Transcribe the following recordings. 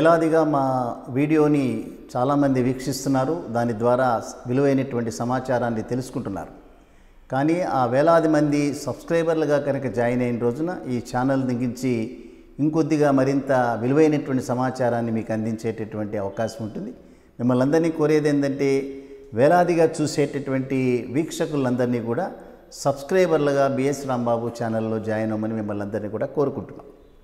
వేలాదిగా మా వీడియోని చాలామంది వీక్షిస్తున్నారు దాని ద్వారా విలువైనటువంటి సమాచారాన్ని తెలుసుకుంటున్నారు కానీ ఆ వేలాది మంది సబ్స్క్రైబర్లుగా కనుక జాయిన్ అయిన రోజున ఈ ఛానల్ దిగించి ఇంకొద్దిగా మరింత విలువైనటువంటి సమాచారాన్ని మీకు అందించేటటువంటి అవకాశం ఉంటుంది మిమ్మల్ని అందరినీ కోరేది ఏంటంటే వేలాదిగా చూసేటటువంటి వీక్షకులందరినీ కూడా సబ్స్క్రైబర్లుగా బిఎస్ రాంబాబు ఛానల్లో జాయిన్ అవ్వమని మిమ్మల్ని అందరినీ కూడా కోరుకుంటున్నాం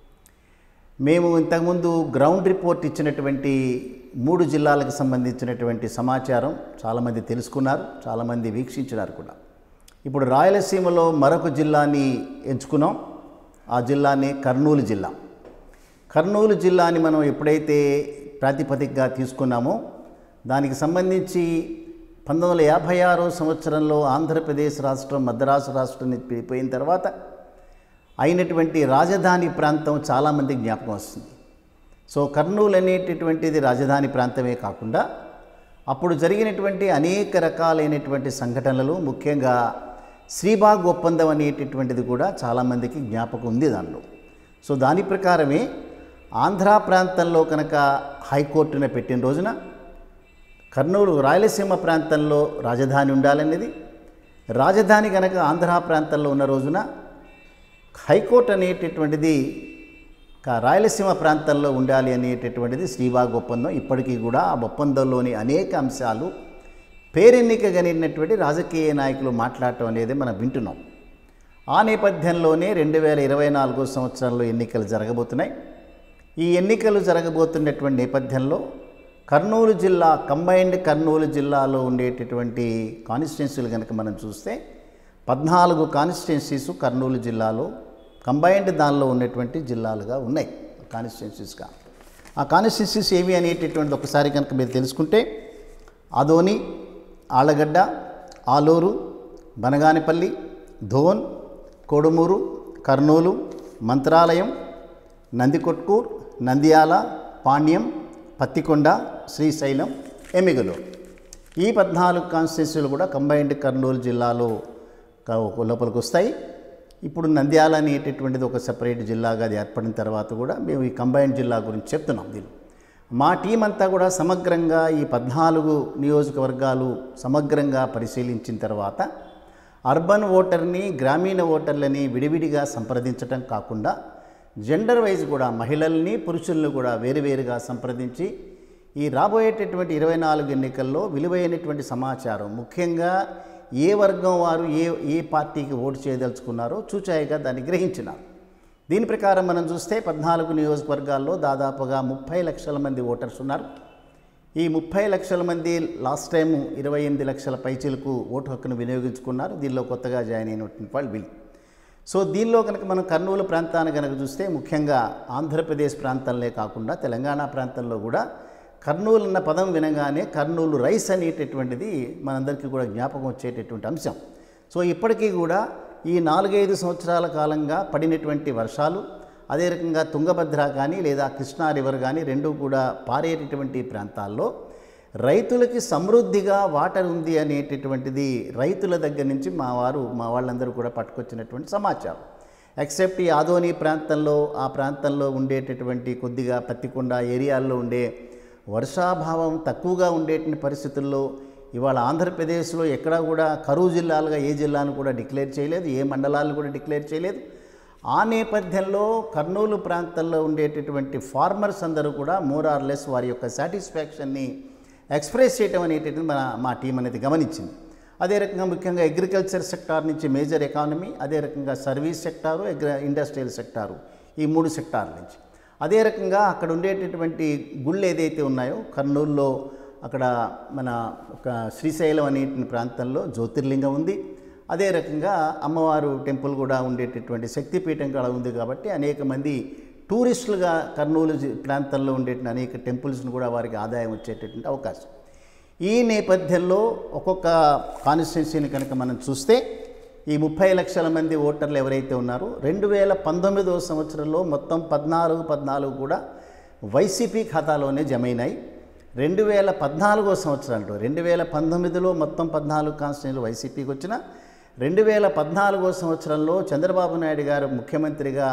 మేము ఇంతకుముందు గ్రౌండ్ రిపోర్ట్ ఇచ్చినటువంటి మూడు జిల్లాలకు సంబంధించినటువంటి సమాచారం చాలామంది తెలుసుకున్నారు చాలామంది వీక్షించినారు కూడా ఇప్పుడు రాయలసీమలో మరొక జిల్లాని ఎంచుకున్నాం ఆ జిల్లాని కర్నూలు జిల్లా కర్నూలు జిల్లాని మనం ఎప్పుడైతే ప్రాతిపదికగా తీసుకున్నామో దానికి సంబంధించి పంతొమ్మిది వందల యాభై ఆరో సంవత్సరంలో ఆంధ్రప్రదేశ్ రాష్ట్రం మద్రాసు రాష్ట్రం విడిపోయిన తర్వాత అయినటువంటి రాజధాని ప్రాంతం చాలామంది జ్ఞాపకం వస్తుంది సో కర్నూలు అనేటటువంటిది రాజధాని ప్రాంతమే కాకుండా అప్పుడు జరిగినటువంటి అనేక రకాలైనటువంటి సంఘటనలు ముఖ్యంగా శ్రీబాగ్ ఒప్పందం అనేటటువంటిది కూడా చాలామందికి జ్ఞాపకం ఉంది దానిలో సో దాని ప్రకారమే ఆంధ్ర ప్రాంతంలో కనుక హైకోర్టున పెట్టిన రోజున కర్నూలు రాయలసీమ ప్రాంతంలో రాజధాని ఉండాలనేది రాజధాని కనుక ఆంధ్ర ప్రాంతంలో ఉన్న రోజున హైకోర్టు అనేటటువంటిది క- రాయలసీమ ప్రాంతంలో ఉండాలి అనేటటువంటిది శ్రీబాగ్ ఒప్పందం ఇప్పటికీ కూడా ఆ ఒప్పందంలోని అనేక అంశాలు పేరెన్నిక కలిగినటువంటి రాజకీయ నాయకులు మాట్లాడటం అనేది మనం వింటున్నాం ఆ నేపథ్యంలోనే రెండు వేల ఇరవై నాలుగో సంవత్సరంలో ఎన్నికలు జరగబోతున్నాయి ఈ ఎన్నికలు జరగబోతున్నటువంటి నేపథ్యంలో కర్నూలు జిల్లా కంబైన్డ్ కర్నూలు జిల్లాలో ఉండేటటువంటి కాన్స్టిట్యున్సీలు కనుక మనం చూస్తే పద్నాలుగు కాన్స్టిట్యున్సీస్ కర్నూలు జిల్లాలో కంబైన్డ్ దానిలో ఉన్నటువంటి జిల్లాలుగా ఉన్నాయి కాన్స్టిట్యున్సీస్గా ఆ కాన్స్టిట్యున్సీస్ ఏవి అనేటటువంటిది ఒకసారి కనుక మీరు తెలుసుకుంటే ఆదోని ఆళ్ళగడ్డ ఆలూరు బనగానిపల్లి ధోన్ కొడుమూరు కర్నూలు మంత్రాలయం నందికొట్కూర్ నంద్యాల పాణ్యం పత్తికొండ శ్రీశైలం ఎమిగలు ఈ పద్నాలుగు కాన్స్టిట్యూన్సీలు కూడా కంబైన్డ్ కర్నూలు జిల్లాలో క- లోపలికి వస్తాయి ఇప్పుడు నంద్యాల అనేటటువంటిది ఒక సపరేట్ జిల్లాగా అది ఏర్పడిన తర్వాత కూడా మేము ఈ కంబైన్డ్ జిల్లా గురించి చెప్తున్నాం దీన్ని మా టీం అంతా కూడా సమగ్రంగా ఈ పద్నాలుగు నియోజకవర్గాలు సమగ్రంగా పరిశీలించిన తర్వాత అర్బన్ ఓటర్ని గ్రామీణ ఓటర్లని విడివిడిగా సంప్రదించటం కాకుండా జెండర్ వైజ్ కూడా మహిళల్ని పురుషుల్ని కూడా వేరువేరుగా సంప్రదించి ఈ రాబోయేటటువంటి ఇరవై నాలుగు ఎన్నికల్లో విలువైనటువంటి సమాచారం ముఖ్యంగా ఏ వర్గం వారు ఏ ఏ పార్టీకి ఓటు చేయదలుచుకున్నారో చూచాయిగా దాన్ని గ్రహించినారు దీని ప్రకారం మనం చూస్తే పద్నాలుగు నియోజకవర్గాల్లో దాదాపుగా ముప్పై లక్షల మంది ఓటర్స్ ఉన్నారు ఈ ముప్పై లక్షల మంది లాస్ట్ టైం ఇరవై ఎనిమిది లక్షల పైచీలకు ఓటు హక్కును వినియోగించుకున్నారు దీనిలో కొత్తగా జాయిన్ అయినటువంటి వాళ్ళు వీళ్ళు సో దీనిలో కనుక మనం కర్నూలు ప్రాంతాన్ని కనుక చూస్తే ముఖ్యంగా ఆంధ్రప్రదేశ్ ప్రాంతంలో కాకుండా తెలంగాణ ప్రాంతంలో కూడా కర్నూలు అన్న పదం వినగానే కర్నూలు రైస్ అనేటటువంటిది మనందరికీ కూడా జ్ఞాపకం వచ్చేటటువంటి అంశం సో ఇప్పటికీ కూడా ఈ నాలుగైదు సంవత్సరాల కాలంగా పడినటువంటి వర్షాలు అదే రకంగా తుంగభద్ర కానీ లేదా కృష్ణా రివర్ కానీ రెండు కూడా పారేటటువంటి ప్రాంతాల్లో రైతులకి సమృద్ధిగా వాటర్ ఉంది అనేటటువంటిది రైతుల దగ్గర నుంచి మా వారు మా వాళ్ళందరూ కూడా పట్టుకొచ్చినటువంటి సమాచారం ఎక్సెప్ట్ ఈ ఆదోని ప్రాంతంలో ఆ ప్రాంతంలో ఉండేటటువంటి కొద్దిగా పత్తికొండ ఏరియాల్లో ఉండే వర్షాభావం తక్కువగా ఉండేటువంటి పరిస్థితుల్లో ఇవాళ ఆంధ్రప్రదేశ్లో ఎక్కడా కూడా కరువు జిల్లాలుగా ఏ జిల్లాను కూడా డిక్లేర్ చేయలేదు ఏ మండలాలను కూడా డిక్లేర్ చేయలేదు ఆ నేపథ్యంలో కర్నూలు ప్రాంతంలో ఉండేటటువంటి ఫార్మర్స్ అందరూ కూడా మోర్ ఆర్ లెస్ వారి యొక్క సాటిస్ఫాక్షన్ని ఎక్స్ప్రెస్ చేయటం అనేటటువంటి మన మా టీం అనేది గమనించింది అదే రకంగా ముఖ్యంగా అగ్రికల్చర్ సెక్టార్ నుంచి మేజర్ ఎకానమీ అదే రకంగా సర్వీస్ సెక్టారు అగ్ర ఇండస్ట్రియల్ సెక్టారు ఈ మూడు సెక్టార్ల నుంచి అదే రకంగా అక్కడ ఉండేటటువంటి గుళ్ళు ఏదైతే ఉన్నాయో కర్నూలులో అక్కడ మన ఒక శ్రీశైలం అనే ప్రాంతంలో జ్యోతిర్లింగం ఉంది అదే రకంగా అమ్మవారు టెంపుల్ కూడా ఉండేటటువంటి శక్తిపీఠం కూడా ఉంది కాబట్టి అనేక మంది టూరిస్టులుగా కర్నూలు జి- ప్రాంతంలో ఉండేటువంటి అనేక టెంపుల్స్ను కూడా వారికి ఆదాయం వచ్చేటటువంటి అవకాశం ఈ నేపథ్యంలో ఒక్కొక్క కాన్స్టిట్యున్సీని కనుక మనం చూస్తే ఈ ముప్పై లక్షల మంది ఓటర్లు ఎవరైతే ఉన్నారో రెండు వేల పంతొమ్మిదో సంవత్సరంలో మొత్తం పద్నాలుగు పద్నాలుగు కూడా వైసీపీ ఖాతాలోనే జమైనాయి రెండు వేల పద్నాలుగో సంవత్సరంలో రెండు వేల పంతొమ్మిదిలో మొత్తం పద్నాలుగు కాన్స్టిట్యూన్లు వైసీపీకి వచ్చిన రెండు వేల పద్నాలుగో సంవత్సరంలో చంద్రబాబు నాయుడు గారు ముఖ్యమంత్రిగా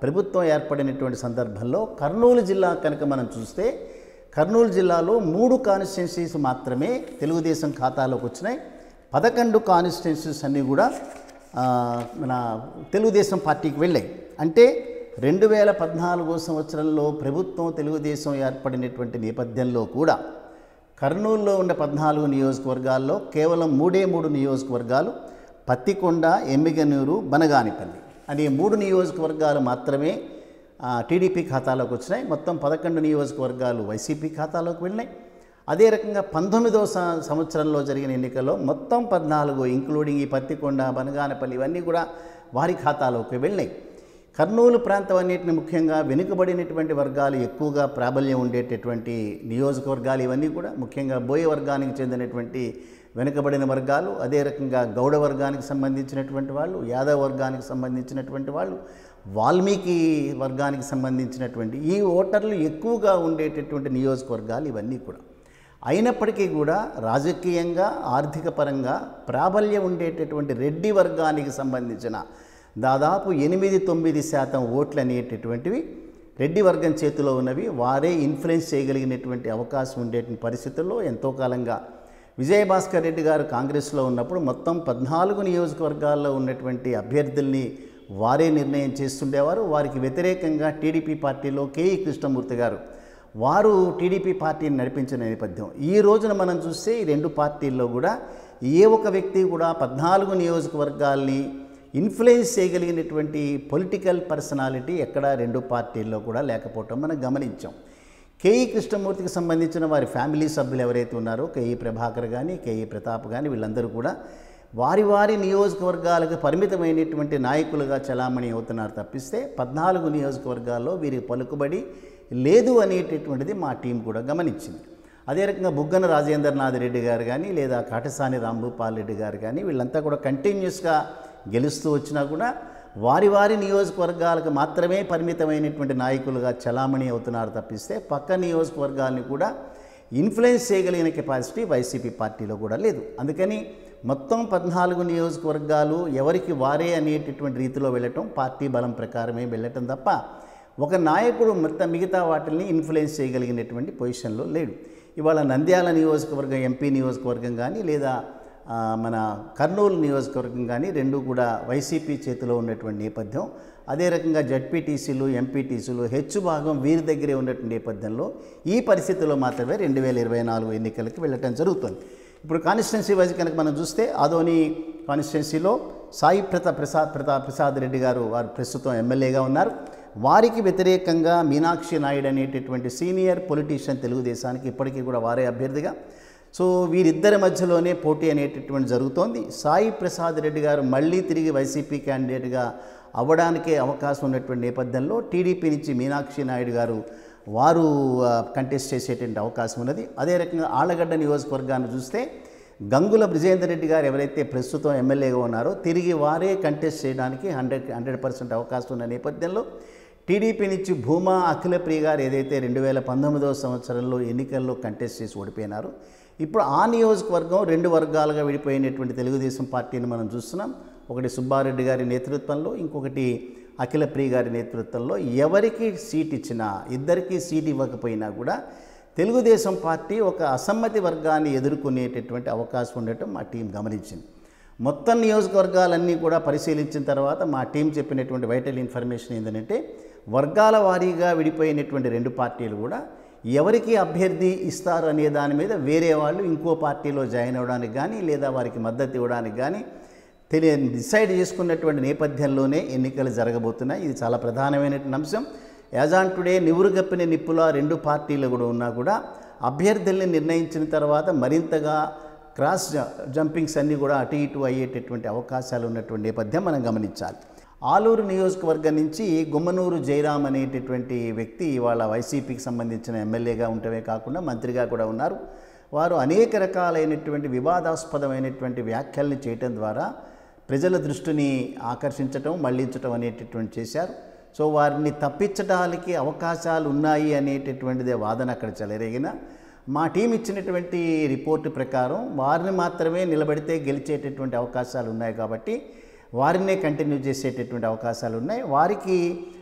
ప్రభుత్వం ఏర్పడినటువంటి సందర్భంలో కర్నూలు జిల్లా కనుక మనం చూస్తే కర్నూలు జిల్లాలో మూడు కాన్స్టిట్యున్సీస్ మాత్రమే తెలుగుదేశం ఖాతాలోకి వచ్చినాయి పదకొండు కాన్స్టిట్యున్సీస్ అన్నీ కూడా ఆ, మన తెలుగుదేశం పార్టీకి వెళ్ళాయి అంటే రెండు వేల పద్నాలుగో సంవత్సరంలో ప్రభుత్వం తెలుగుదేశం ఏర్పడినటువంటి నేపథ్యంలో కూడా కర్నూలులో ఉన్న పద్నాలుగు నియోజకవర్గాల్లో కేవలం మూడే మూడు నియోజకవర్గాలు పత్తికొండ ఎమ్మిగనూరు బనగానిపల్లి అనే మూడు నియోజకవర్గాలు మాత్రమే ఆ, టీడీపీ ఖాతాలోకి వచ్చినాయి మొత్తం పదకొండు నియోజకవర్గాలు వైసీపీ ఖాతాలోకి వెళ్ళినాయి అదే రకంగా పంతొమ్మిదవ స- సంవత్సరంలో జరిగిన ఎన్నికల్లో మొత్తం పద్నాలుగు ఇంక్లూడింగ్ ఈ పత్తికొండ బనగానపల్లి ఇవన్నీ కూడా వారి ఖాతాలోకి వెళ్ళినాయి కర్నూలు ప్రాంతం అన్నింటిని ముఖ్యంగా వెనుకబడినటువంటి వర్గాలు ఎక్కువగా ప్రాబల్యం ఉండేటటువంటి నియోజకవర్గాలు ఇవన్నీ కూడా ముఖ్యంగా బోయ వర్గానికి చెందినటువంటి వెనుకబడిన వర్గాలు అదే రకంగా గౌడ వర్గానికి సంబంధించినటువంటి వాళ్ళు యాదవ వర్గానికి సంబంధించినటువంటి వాళ్ళు వాల్మీకి వర్గానికి సంబంధించినటువంటి ఈ ఓటర్లు ఎక్కువగా ఉండేటటువంటి నియోజకవర్గాలు ఇవన్నీ కూడా అయినప్పటికీ కూడా రాజకీయంగా ఆర్థిక పరంగా ప్రాబల్యం ఉండేటటువంటి రెడ్డి వర్గానికి సంబంధించిన దాదాపు ఎనిమిది తొమ్మిది శాతం ఓట్లు అనేటటువంటివి రెడ్డి వర్గం చేతిలో ఉన్నవి వారే ఇన్ఫ్లుయెన్స్ చేయగలిగినటువంటి అవకాశం ఉండేటువంటి పరిస్థితుల్లో ఎంతో కాలంగా విజయభాస్కర్ రెడ్డి గారు కాంగ్రెస్లో ఉన్నప్పుడు మొత్తం పద్నాలుగు నియోజకవర్గాల్లో ఉన్నటువంటి అభ్యర్థుల్ని వారే నిర్ణయం చేస్తుండేవారు వారికి వ్యతిరేకంగా టీడీపీ పార్టీలో కేఈ కృష్ణమూర్తి గారు వారు టీడీపీ పార్టీని నడిపించిన నేపథ్యం ఈ రోజున మనం చూస్తే ఈ రెండు పార్టీల్లో కూడా ఏ ఒక వ్యక్తి కూడా పద్నాలుగు నియోజకవర్గాల్ని ఇన్ఫ్లుయెన్స్ చేయగలిగినటువంటి పొలిటికల్ పర్సనాలిటీ ఎక్కడా రెండు పార్టీల్లో కూడా లేకపోవటం మనం గమనించాం కేఈ కృష్ణమూర్తికి సంబంధించిన వారి ఫ్యామిలీ సభ్యులు ఎవరైతే ఉన్నారో కేఈ ప్రభాకర్ కానీ కేఈ ప్రతాప్ కానీ వీళ్ళందరూ కూడా వారి వారి నియోజకవర్గాలకు పరిమితమైనటువంటి నాయకులుగా చలామణి అవుతున్నారు తప్పిస్తే పద్నాలుగు నియోజకవర్గాల్లో వీరి పలుకుబడి లేదు అనేటటువంటిది మా టీం కూడా గమనించింది అదే రకంగా బుగ్గన రాజేంద్రనాథ్ రెడ్డి గారు కానీ లేదా కాటసాని రాంభూపాల్ రెడ్డి గారు కానీ వీళ్ళంతా కూడా కంటిన్యూస్గా గెలుస్తూ వచ్చినా కూడా వారి వారి నియోజకవర్గాలకు మాత్రమే పరిమితమైనటువంటి నాయకులుగా చలామణి అవుతున్నారు తప్పిస్తే పక్క నియోజకవర్గాల్ని కూడా ఇన్ఫ్లుయెన్స్ చేయగలిగిన కెపాసిటీ వైసీపీ పార్టీలో కూడా లేదు అందుకని మొత్తం పద్నాలుగు నియోజకవర్గాలు ఎవరికి వారే అనేటటువంటి రీతిలో వెళ్ళటం పార్టీ బలం ప్రకారమే వెళ్ళటం తప్ప ఒక నాయకుడు మొత్తం మిగతా వాటిని ఇన్ఫ్లుయెన్స్ చేయగలిగినటువంటి పొజిషన్లో లేడు ఇవాళ నంద్యాల నియోజకవర్గం ఎంపీ నియోజకవర్గం కానీ లేదా ఆ, మన కర్నూలు నియోజకవర్గం కానీ రెండు కూడా వైసీపీ చేతిలో ఉన్నటువంటి నేపథ్యం అదే రకంగా జడ్పీటీసీలు ఎంపీటీసీలు హెచ్చు భాగం వీరి దగ్గరే ఉన్నటువంటి నేపథ్యంలో ఈ పరిస్థితుల్లో మాత్రమే రెండు వేల ఇరవై నాలుగు ఎన్నికలకి వెళ్ళటం జరుగుతుంది ఇప్పుడు కాన్స్టిట్యున్సీ వైజ్ కనుక మనం చూస్తే ఆదోని కాన్స్టిట్యున్సీలో సాయి ప్రతాప్ ప్రసాద్ ప్రతాప్ ప్రసాద్ రెడ్డి గారు వారు ప్రస్తుతం ఎమ్మెల్యేగా ఉన్నారు వారికి వ్యతిరేకంగా మీనాక్షి నాయుడు అనేటటువంటి సీనియర్ పొలిటీషియన్ తెలుగుదేశానికి ఇప్పటికీ కూడా వారే అభ్యర్థిగా సో వీరిద్దరి మధ్యలోనే పోటీ అనేటటువంటి జరుగుతోంది సాయి ప్రసాద్ రెడ్డి గారు మళ్ళీ తిరిగి వైసీపీ క్యాండిడేట్గా అవ్వడానికే అవకాశం ఉన్నటువంటి నేపథ్యంలో టీడీపీ నుంచి మీనాక్షి నాయుడు గారు వారు కంటెస్ట్ చేసేటువంటి అవకాశం ఉన్నది అదే రకంగా ఆళ్లగడ్డ నియోజకవర్గాన్ని చూస్తే గంగుల బ్రిజేందర్ రెడ్డి గారు ఎవరైతే ప్రస్తుతం ఎమ్మెల్యేగా ఉన్నారో తిరిగి వారే కంటెస్ట్ చేయడానికి హండ్రెడ్ హండ్రెడ్ పర్సెంట్ అవకాశం ఉన్న నేపథ్యంలో టీడీపీ నుంచి భూమా అఖిలప్రియ గారు ఏదైతే రెండు వేల పంతొమ్మిదవ సంవత్సరంలో ఎన్నికల్లో కంటెస్ట్ చేసి ఓడిపోయినారో ఇప్పుడు ఆ నియోజకవర్గం రెండు వర్గాలుగా విడిపోయినటువంటి తెలుగుదేశం పార్టీని మనం చూస్తున్నాం ఒకటి సుబ్బారెడ్డి గారి నేతృత్వంలో ఇంకొకటి అఖిలప్రియ గారి నేతృత్వంలో ఎవరికి సీట్ ఇచ్చినా ఇద్దరికీ సీట్ ఇవ్వకపోయినా కూడా తెలుగుదేశం పార్టీ ఒక అసమ్మతి వర్గాన్ని ఎదుర్కొనేటటువంటి అవకాశం ఉండటం మా టీం గమనించింది మొత్తం నియోజకవర్గాలన్నీ కూడా పరిశీలించిన తర్వాత మా టీం చెప్పినటువంటి వైటల్ ఇన్ఫర్మేషన్ ఏంటంటే వర్గాల వారీగా విడిపోయినటువంటి రెండు పార్టీలు కూడా ఎవరికి అభ్యర్థి ఇస్తారు అనే దాని మీద వేరే వాళ్ళు ఇంకో పార్టీలో జాయిన్ అవ్వడానికి కానీ లేదా వారికి మద్దతు ఇవ్వడానికి కానీ తెలియ డిసైడ్ చేసుకున్నటువంటి నేపథ్యంలోనే ఎన్నికలు జరగబోతున్నాయి ఇది చాలా ప్రధానమైనటువంటి అంశం యాజ్ ఆన్ టుడే నివురుగప్పిన నిప్పుల రెండు పార్టీలు కూడా ఉన్నా కూడా అభ్యర్థుల్ని నిర్ణయించిన తర్వాత మరింతగా క్రాస్ జ- జంపింగ్స్ అన్నీ కూడా అటు ఇటు అయ్యేటటువంటి అవకాశాలు ఉన్నటువంటి నేపథ్యం మనం గమనించాలి ఆలూరు నియోజకవర్గం నుంచి గుమ్మనూరు జయరాం అనేటటువంటి వ్యక్తి ఇవాళ వైసీపీకి సంబంధించిన ఎమ్మెల్యేగా ఉండటమే కాకుండా మంత్రిగా కూడా ఉన్నారు వారు అనేక రకాలైనటువంటి వివాదాస్పదమైనటువంటి వ్యాఖ్యల్ని చేయటం ద్వారా ప్రజల దృష్టిని ఆకర్షించటం మళ్లించటం అనేటటువంటి చేశారు సో వారిని తప్పించడానికి అవకాశాలు ఉన్నాయి అనేటటువంటిదే వాదన అక్కడ చెలరేగిన మా టీం ఇచ్చినటువంటి రిపోర్టు ప్రకారం వారిని మాత్రమే నిలబడితే గెలిచేటటువంటి అవకాశాలు ఉన్నాయి కాబట్టి వారినే కంటిన్యూ చేసేటటువంటి అవకాశాలు ఉన్నాయి వారికి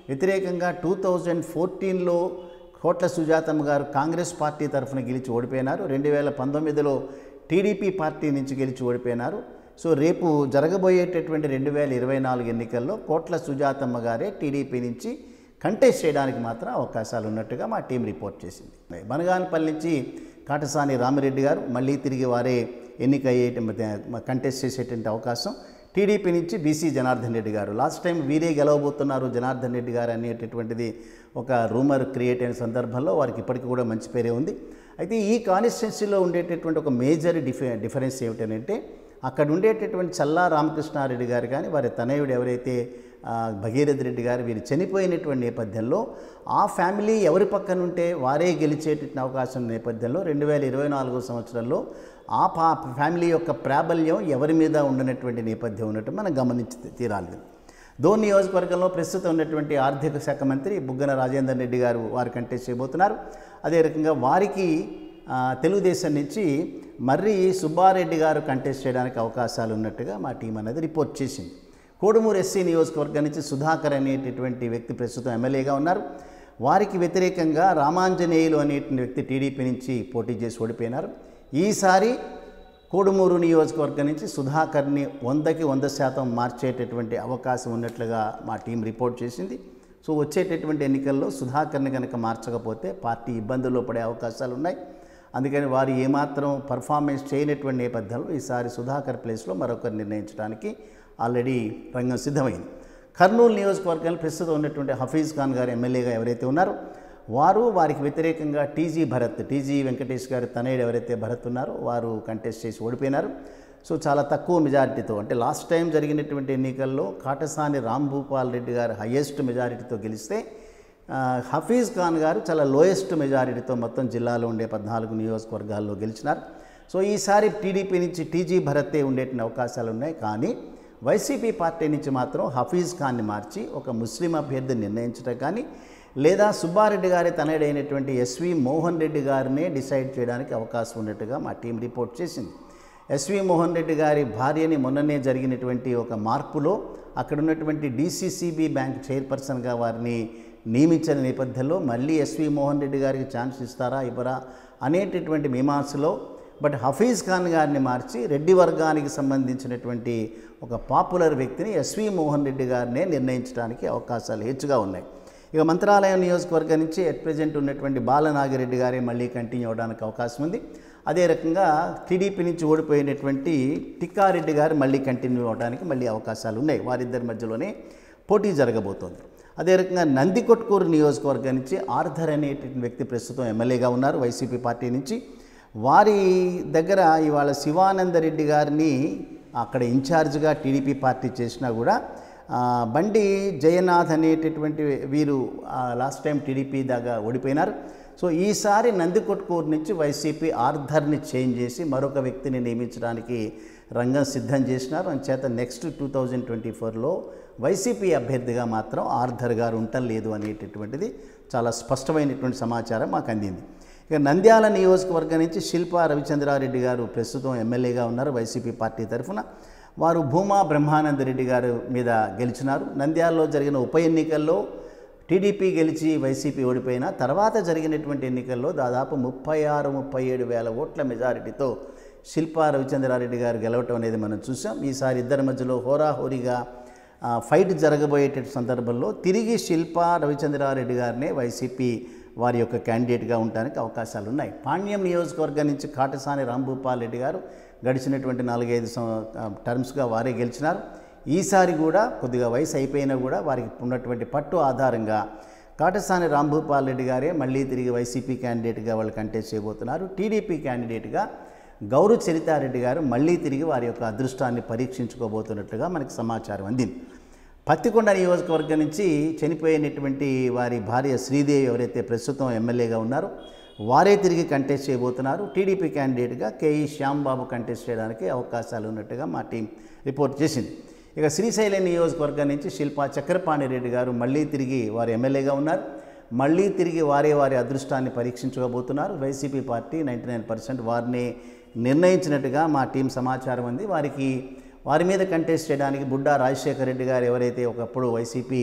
వ్యతిరేకంగా టూ థౌజండ్ ఫోర్టీన్లో కోట్ల సుజాతమ్మ గారు కాంగ్రెస్ పార్టీ తరఫున గెలిచి ఓడిపోయినారు రెండు వేల పంతొమ్మిదిలో టీడీపీ పార్టీ నుంచి గెలిచి ఓడిపోయినారు సో రేపు జరగబోయేటటువంటి రెండు వేల ఇరవై నాలుగు ఎన్నికల్లో కోట్ల సుజాతమ్మ గారే టీడీపీ నుంచి కంటెస్ట్ చేయడానికి మాత్రం అవకాశాలు ఉన్నట్టుగా మా టీం రిపోర్ట్ చేసింది బనగానపల్లి నుంచి కాటసాని రామిరెడ్డి గారు మళ్ళీ తిరిగి వారే ఎన్నిక అయ్యే కంటెస్ట్ చేసేటువంటి అవకాశం టీడీపీ నుంచి బీసీ జనార్దన్ రెడ్డి గారు లాస్ట్ టైం వీరే గెలవబోతున్నారు జనార్దన్ రెడ్డి గారు అనేటటువంటిది ఒక రూమర్ క్రియేట్ అయిన సందర్భంలో వారికి ఇప్పటికీ కూడా మంచి పేరే ఉంది అయితే ఈ కాన్స్టిట్యున్సీలో ఉండేటటువంటి ఒక మేజర్ డిఫె డిఫరెన్స్ ఏమిటంటే అక్కడ ఉండేటటువంటి చల్లా రామకృష్ణారెడ్డి గారు కానీ వారి తనయుడు ఎవరైతే ఆ, భగీరథ రెడ్డి గారు వీరు చనిపోయినటువంటి నేపథ్యంలో ఆ ఫ్యామిలీ ఎవరి పక్కన ఉంటే వారే గెలిచేటటువంటి అవకాశం నేపథ్యంలో రెండు వేల ఇరవై నాలుగో సంవత్సరంలో ఆ పా ఫ్యామిలీ యొక్క ప్రాబల్యం ఎవరి మీద ఉండనటువంటి నేపథ్యం ఉన్నట్టు మనం గమనించి తీరాలి ధోని నియోజకవర్గంలో ప్రస్తుతం ఉన్నటువంటి ఆర్థిక శాఖ మంత్రి బుగ్గన రాజేందర్ రెడ్డి గారు వారి కంటెస్ట్ చేయబోతున్నారు అదే రకంగా వారికి ఆ, తెలుగుదేశం నుంచి మర్రి సుబ్బారెడ్డి గారు కంటెస్ట్ చేయడానికి అవకాశాలు ఉన్నట్టుగా మా టీం అనేది రిపోర్ట్ చేసింది కోడుమూరు ఎస్సీ నియోజకవర్గం నుంచి సుధాకర్ అనేటటువంటి వ్యక్తి ప్రస్తుతం ఎమ్మెల్యేగా ఉన్నారు వారికి వ్యతిరేకంగా రామాంజనేయులు అనేటువంటి వ్యక్తి టీడీపీ నుంచి పోటీ చేసి ఓడిపోయినారు ఈసారి కోడుమూరు నియోజకవర్గం నుంచి సుధాకర్ని వందకి వంద శాతం మార్చేటటువంటి అవకాశం ఉన్నట్లుగా మా టీం రిపోర్ట్ చేసింది సో వచ్చేటటువంటి ఎన్నికల్లో సుధాకర్ని కనుక మార్చకపోతే పార్టీ ఇబ్బందుల్లో పడే అవకాశాలు ఉన్నాయి అందుకని వారు ఏమాత్రం పర్ఫార్మెన్స్ చేయనటువంటి నేపథ్యంలో ఈసారి సుధాకర్ ప్లేస్లో మరొకరు నిర్ణయించడానికి ఆల్రెడీ రంగం సిద్ధమైంది కర్నూలు నియోజకవర్గంలో ప్రస్తుతం ఉన్నటువంటి హఫీజ్ ఖాన్ గారు ఎమ్మెల్యేగా ఎవరైతే ఉన్నారో వారు వారికి వ్యతిరేకంగా టీజీ భరత్ టీజీ వెంకటేష్ గారి తనయుడు ఎవరైతే భరత్ ఉన్నారో వారు కంటెస్ట్ చేసి ఓడిపోయినారు సో చాలా తక్కువ మెజారిటీతో అంటే లాస్ట్ టైం జరిగినటువంటి ఎన్నికల్లో కాటసాని రాంభూపాల్ రెడ్డి గారు హయ్యెస్ట్ మెజారిటీతో గెలిస్తే ఆ, హఫీజ్ ఖాన్ గారు చాలా లోయెస్ట్ మెజారిటీతో మొత్తం జిల్లాలో ఉండే పద్నాలుగు నియోజకవర్గాల్లో గెలిచినారు సో ఈసారి టీడీపీ నుంచి టీజీ భరతే ఉండేటువంటి అవకాశాలు ఉన్నాయి కానీ వైసీపీ పార్టీ నుంచి మాత్రం హఫీజ్ ఖాన్ని మార్చి ఒక ముస్లిం అభ్యర్థిని నిర్ణయించడం కానీ లేదా సుబ్బారెడ్డి గారి తనయుడైనటువంటి ఎస్వి మోహన్ రెడ్డి గారినే డిసైడ్ చేయడానికి అవకాశం ఉన్నట్టుగా మా టీం రిపోర్ట్ చేసింది ఎస్వి మోహన్ రెడ్డి గారి భార్యని మొన్ననే జరిగినటువంటి ఒక మార్పులో అక్కడ ఉన్నటువంటి డీసీసీబీ బ్యాంక్ చైర్పర్సన్గా వారిని నియమించిన నేపథ్యంలో మళ్ళీ ఎస్వి మోహన్ రెడ్డి గారికి ఛాన్స్ ఇస్తారా ఇవ్వరా అనేటటువంటి మీమాంసలో బట్ హఫీజ్ ఖాన్ గారిని మార్చి రెడ్డి వర్గానికి సంబంధించినటువంటి ఒక పాపులర్ వ్యక్తిని ఎస్వి మోహన్ రెడ్డి గారినే నిర్ణయించడానికి అవకాశాలు హెచ్చుగా ఉన్నాయి ఇక మంత్రాలయం నియోజకవర్గం నుంచి ఎట్ ప్రజెంట్ ఉన్నటువంటి బాలనాగిరెడ్డి గారే మళ్ళీ కంటిన్యూ అవడానికి అవకాశం ఉంది అదే రకంగా టీడీపీ నుంచి ఓడిపోయినటువంటి టిక్కారెడ్డి గారు మళ్ళీ కంటిన్యూ అవడానికి మళ్ళీ అవకాశాలు ఉన్నాయి వారిద్దరి మధ్యలోనే పోటీ జరగబోతోంది అదే రకంగా నందికొట్కూరు నియోజకవర్గం నుంచి ఆర్థర్ అనేటువంటి వ్యక్తి ప్రస్తుతం ఎమ్మెల్యేగా ఉన్నారు వైసీపీ పార్టీ నుంచి వారి దగ్గర ఇవాళ శివానందరెడ్డి గారిని అక్కడ ఇన్ఛార్జ్గా టీడీపీ పార్టీ చేసినా కూడా ఆ, బండి జయనాథ్ అనేటటువంటి వీరు ఆ, లాస్ట్ టైం టీడీపీ దాకా ఓడిపోయినారు సో ఈసారి నందికొట్కూరు నుంచి వైసీపీ ఆర్థర్ని చేంజ్ చేసి మరొక వ్యక్తిని నియమించడానికి రంగం సిద్ధం చేసినారు అంచేత నెక్స్ట్ టూ థౌజండ్ ట్వంటీ ఫోర్లో వైసీపీ అభ్యర్థిగా మాత్రం ఆర్థర్ గారు ఉండలేదు అనేటటువంటిది చాలా స్పష్టమైనటువంటి సమాచారం మాకు అందింది ఇక నంద్యాల నియోజకవర్గం నుంచి శిల్పా రవిచంద్రారెడ్డి గారు ప్రస్తుతం ఎమ్మెల్యేగా ఉన్నారు వైసీపీ పార్టీ తరఫున వారు భూమా బ్రహ్మానంద రెడ్డి గారు మీద గెలిచినారు నంద్యాలలో జరిగిన ఉప ఎన్నికల్లో టీడీపీ గెలిచి వైసీపీ ఓడిపోయిన తర్వాత జరిగినటువంటి ఎన్నికల్లో దాదాపు ముప్పై ఆరు ముప్పై ఏడు వేల ఓట్ల మెజారిటీతో శిల్పా రవిచంద్రారెడ్డి గారు గెలవటం అనేది మనం చూసాం ఈసారి ఇద్దరి మధ్యలో హోరాహోరీగా ఆ, ఫైట్ జరగబోయేట సందర్భంలో తిరిగి శిల్పా రవిచంద్రారెడ్డి గారినే వైసీపీ వారి యొక్క క్యాండిడేట్గా ఉండడానికి అవకాశాలు ఉన్నాయి పాణ్యం నియోజకవర్గం నుంచి కాటసాని రాంభూపాల్ రెడ్డి గారు గడిచినటువంటి నాలుగైదు సం- ఆ, టర్మ్స్గా వారే గెలిచినారు ఈసారి కూడా కొద్దిగా వయసు అయిపోయినా కూడా వారికి ఉన్నటువంటి పట్టు ఆధారంగా కాటసాని రాంభూపాల్ రెడ్డి గారే మళ్ళీ తిరిగి వైసీపీ క్యాండిడేట్గా వాళ్ళు కంటెస్ట్ చేయబోతున్నారు టీడీపీ క్యాండిడేట్గా గౌరు చరితారెడ్డి గారు మళ్ళీ తిరిగి వారి యొక్క అదృష్టాన్ని పరీక్షించుకోబోతున్నట్లుగా మనకి సమాచారం అందింది పత్తికొండ నియోజకవర్గం నుంచి చనిపోయినటువంటి వారి భార్య శ్రీదేవి ఎవరైతే ప్రస్తుతం ఎమ్మెల్యేగా ఉన్నారో వారే తిరిగి కంటెస్ట్ చేయబోతున్నారు టీడీపీ క్యాండిడేట్గా కేఈ శ్యాంబాబు కంటెస్ట్ చేయడానికి అవకాశాలు ఉన్నట్టుగా మా టీం రిపోర్ట్ చేసింది ఇక శ్రీశైలం నియోజకవర్గం నుంచి శిల్పా చక్రపాణి రెడ్డి గారు మళ్ళీ తిరిగి వారు ఎమ్మెల్యేగా ఉన్నారు మళ్ళీ తిరిగి వారే వారి అదృష్టాన్ని పరీక్షించుకోబోతున్నారు YCP party ninety nine percent వారిని నిర్ణయించినట్టుగా మా టీం సమాచారం ఉంది వారికి వారి మీద కంటెస్ట్ చేయడానికి బుడ్డా రాజశేఖర రెడ్డి గారు ఎవరైతే ఒకప్పుడు వైసీపీ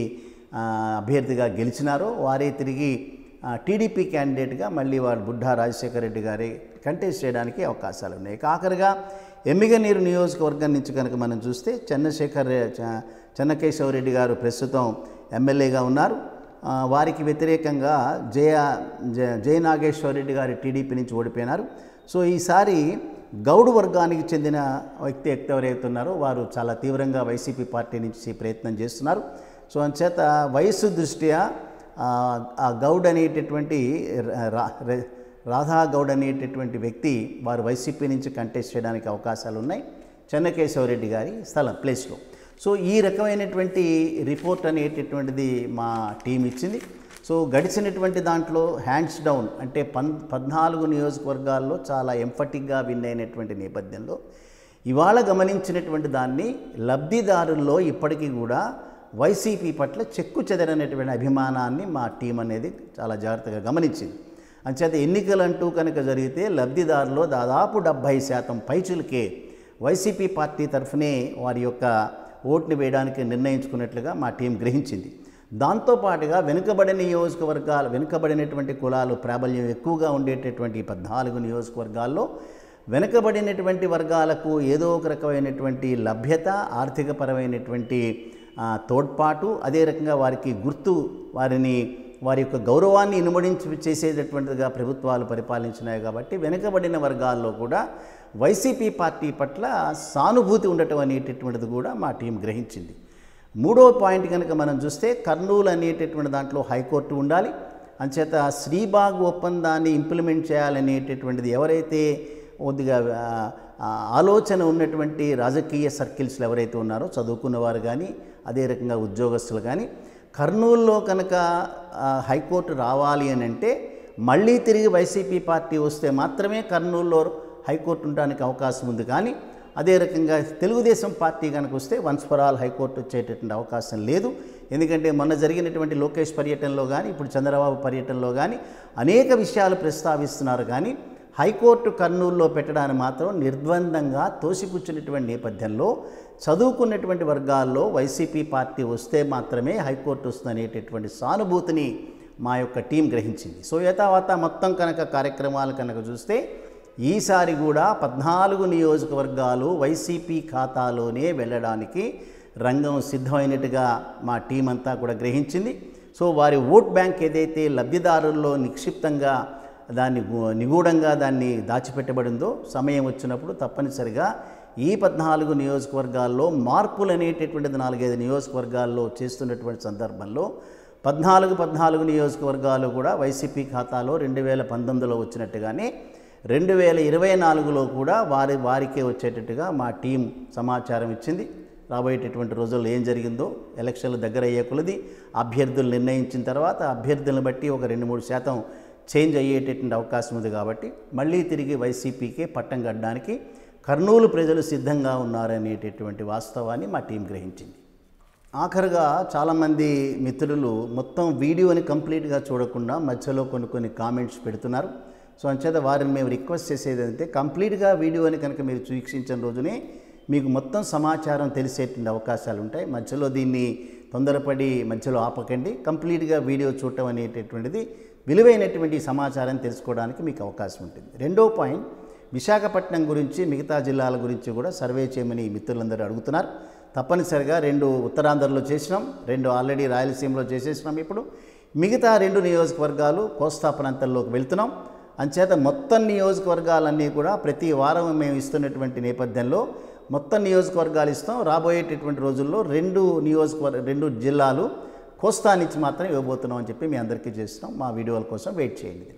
ఆ, అభ్యర్థిగా గెలిచినారో వారే తిరిగి ఆ, టీడీపీ క్యాండిడేట్గా మళ్ళీ వారు బుడ్డా రాజశేఖర రెడ్డి గారి కంటెస్ట్ చేయడానికి అవకాశాలు ఉన్నాయి ఇక ఆఖరిగా ఎమ్మిగనీరు నియోజకవర్గం నుంచి కనుక మనం చూస్తే చంద్రశేఖర్ చ- చెన్నకేశవరెడ్డి గారు ప్రస్తుతం ఎమ్మెల్యేగా ఉన్నారు ఆ, వారికి వ్యతిరేకంగా జయ జ- జయ నాగేశ్వరరెడ్డి గారి టీడీపీ నుంచి ఓడిపోయినారు సో ఈసారి గౌడ్ వర్గానికి చెందిన వ్యక్తి వ్యక్తి ఎవరైతే ఉన్నారో వారు చాలా తీవ్రంగా వైసీపీ పార్టీ నుంచి ప్రయత్నం చేస్తున్నారు సో అంచేత వయస్సు దృష్ట్యా ఆ, ఆ గౌడ్ అనేటటువంటి రా- రా- రాధా గౌడ్ అనేటటువంటి వ్యక్తి వారు వైసీపీ నుంచి కంటెస్ట్ చేయడానికి అవకాశాలు ఉన్నాయి చెన్నకేశవరెడ్డి గారి స్థలం ప్లేస్లో సో ఈ రకమైనటువంటి రిపోర్ట్ అనేటటువంటిది మా టీం ఇచ్చింది సో గడిచినటువంటి దాంట్లో హ్యాండ్స్ డౌన్ అంటే పన్ పద్నాలుగు నియోజకవర్గాల్లో చాలా ఎంఫటిక్గా విన్ అయినటువంటి నేపథ్యంలో ఇవాళ గమనించినటువంటి దాన్ని లబ్ధిదారుల్లో ఇప్పటికీ కూడా వైసీపీ పట్ల చెక్కు చెదరనటువంటి అభిమానాన్ని మా టీం అనేది చాలా జాగ్రత్తగా గమనించింది అంచేత ఎన్నికలు అంటూ కనుక జరిగితే లబ్ధిదారులో దాదాపు డెబ్భై శాతం పైచులకే వైసీపీ పార్టీ తరఫునే వారి యొక్క ఓటుని వేయడానికి నిర్ణయించుకున్నట్లుగా మా టీం గ్రహించింది దాంతోపాటుగా వెనుకబడిన నియోజకవర్గాలు వెనుకబడినటువంటి కులాలు ప్రాబల్యం ఎక్కువగా ఉండేటటువంటి ఈ పద్నాలుగు నియోజకవర్గాల్లో వెనుకబడినటువంటి వర్గాలకు ఏదో ఒక రకమైనటువంటి లభ్యత ఆర్థికపరమైనటువంటి ఆ, తోడ్పాటు అదే రకంగా వారికి గుర్తు వారిని వారి యొక్క గౌరవాన్ని ఇనుమడించి చేసేటటువంటిదిగా ప్రభుత్వాలు పరిపాలించినాయి కాబట్టి వెనుకబడిన వర్గాల్లో కూడా వైసీపీ పార్టీ పట్ల సానుభూతి ఉండటం అనేటటువంటిది కూడా మా టీం గ్రహించింది మూడో పాయింట్ కనుక మనం చూస్తే కర్నూలు అనేటటువంటి దాంట్లో హైకోర్టు ఉండాలి అంచేత శ్రీబాగ్ ఒప్పందాన్ని ఇంప్లిమెంట్ చేయాలనేటటువంటిది ఎవరైతే కొద్దిగా ఆ, ఆ, ఆలోచన ఉన్నటువంటి రాజకీయ సర్కిల్స్లో ఎవరైతే ఉన్నారో చదువుకున్న వారు కానీ అదే రకంగా ఉద్యోగస్తులు కానీ కర్నూలులో కనుక ఆ, హైకోర్టు రావాలి అని అంటే మళ్ళీ తిరిగి వైసీపీ పార్టీ వస్తే మాత్రమే కర్నూలులో హైకోర్టు ఉండడానికి అవకాశం ఉంది కానీ అదే రకంగా తెలుగుదేశం పార్టీ కనుక వస్తే వన్స్ ఫర్ ఆల్ హైకోర్టు వచ్చేటటువంటి అవకాశం లేదు ఎందుకంటే మొన్న జరిగినటువంటి లోకేష్ పర్యటనలో కానీ ఇప్పుడు చంద్రబాబు పర్యటనలో కానీ అనేక విషయాలు ప్రస్తావిస్తున్నారు కానీ హైకోర్టు కర్నూలులో పెట్టడానికి మాత్రం నిర్ద్వందంగా తోసిపుచ్చినటువంటి నేపథ్యంలో చదువుకున్నటువంటి వర్గాల్లో వైసీపీ పార్టీ వస్తే మాత్రమే హైకోర్టు వస్తుందనేటటువంటి సానుభూతిని మా యొక్క టీం గ్రహించింది సో యథావత మొత్తం కనుక కార్యక్రమాలు కనుక చూస్తే ఈసారి కూడా పద్నాలుగు నియోజకవర్గాలు వైసీపీ ఖాతాలోనే వెళ్ళడానికి రంగం సిద్ధమైనట్టుగా మా టీం అంతా కూడా గ్రహించింది సో వారి ఓట్ బ్యాంక్ ఏదైతే లబ్ధిదారుల్లో నిక్షిప్తంగా దాన్ని గు- నిగూఢంగా దాన్ని దాచిపెట్టబడిందో సమయం వచ్చినప్పుడు తప్పనిసరిగా ఈ పద్నాలుగు నియోజకవర్గాల్లో మార్పులు అనేటటువంటిది నాలుగైదు నియోజకవర్గాల్లో చేస్తున్నటువంటి సందర్భంలో పద్నాలుగు పద్నాలుగు నియోజకవర్గాలు కూడా వైసీపీ ఖాతాలో రెండు వేల పంతొమ్మిదిలో వచ్చినట్టుగానే రెండు వేల ఇరవై నాలుగులో కూడా వారి వారికే వచ్చేటట్టుగా మా టీం సమాచారం ఇచ్చింది రాబోయేటటువంటి రోజుల్లో ఏం జరిగిందో ఎలక్షన్లు దగ్గర అయ్యే కొలది అభ్యర్థులు నిర్ణయించిన తర్వాత అభ్యర్థులను బట్టి ఒక రెండు మూడు శాతం చేంజ్ అయ్యేటటువంటి అవకాశం ఉంది కాబట్టి మళ్ళీ తిరిగి వైసీపీకే పట్టం కట్టడానికి కర్నూలు ప్రజలు సిద్ధంగా ఉన్నారనేటటువంటి వాస్తవాన్ని మా టీం గ్రహించింది ఆఖరుగా చాలామంది మిత్రులు మొత్తం వీడియోని కంప్లీట్గా చూడకుండా మధ్యలో కొన్ని కొన్ని కామెంట్స్ పెడుతున్నారు సో అంచేత వారిని మేము రిక్వెస్ట్ చేసేది అంటే కంప్లీట్గా వీడియోని కనుక మీరు వీక్షించిన రోజునే మీకు మొత్తం సమాచారం తెలిసేటువంటి అవకాశాలు ఉంటాయి మధ్యలో దీన్ని తొందరపడి మధ్యలో ఆపకండి కంప్లీట్గా వీడియో చూడటం అనేటటువంటిది విలువైనటువంటి సమాచారం తెలుసుకోవడానికి మీకు అవకాశం ఉంటుంది రెండో పాయింట్ విశాఖపట్నం గురించి మిగతా జిల్లాల గురించి కూడా సర్వే చేయమని మిత్రులందరూ అడుగుతున్నారు తప్పనిసరిగా రెండు ఉత్తరాంధ్రలో చేసినాం రెండు ఆల్రెడీ రాయలసీమలో చేసేసినాం ఇప్పుడు మిగతా రెండు నియోజకవర్గాలు కోస్తా ప్రాంతంలోకి వెళ్తున్నాం అంచేత మొత్తం నియోజకవర్గాలన్నీ కూడా ప్రతి వారం మేము ఇస్తున్నటువంటి నేపథ్యంలో మొత్తం నియోజకవర్గాలు ఇస్తాం రాబోయేటటువంటి రోజుల్లో రెండు నియోజకవర్గ రెండు జిల్లాలు కోస్తా నుంచి మాత్రం ఇవ్వబోతున్నాం అని చెప్పి మీ అందరికీ చేస్తున్నాం మా వీడియోల కోసం వెయిట్ చేయండి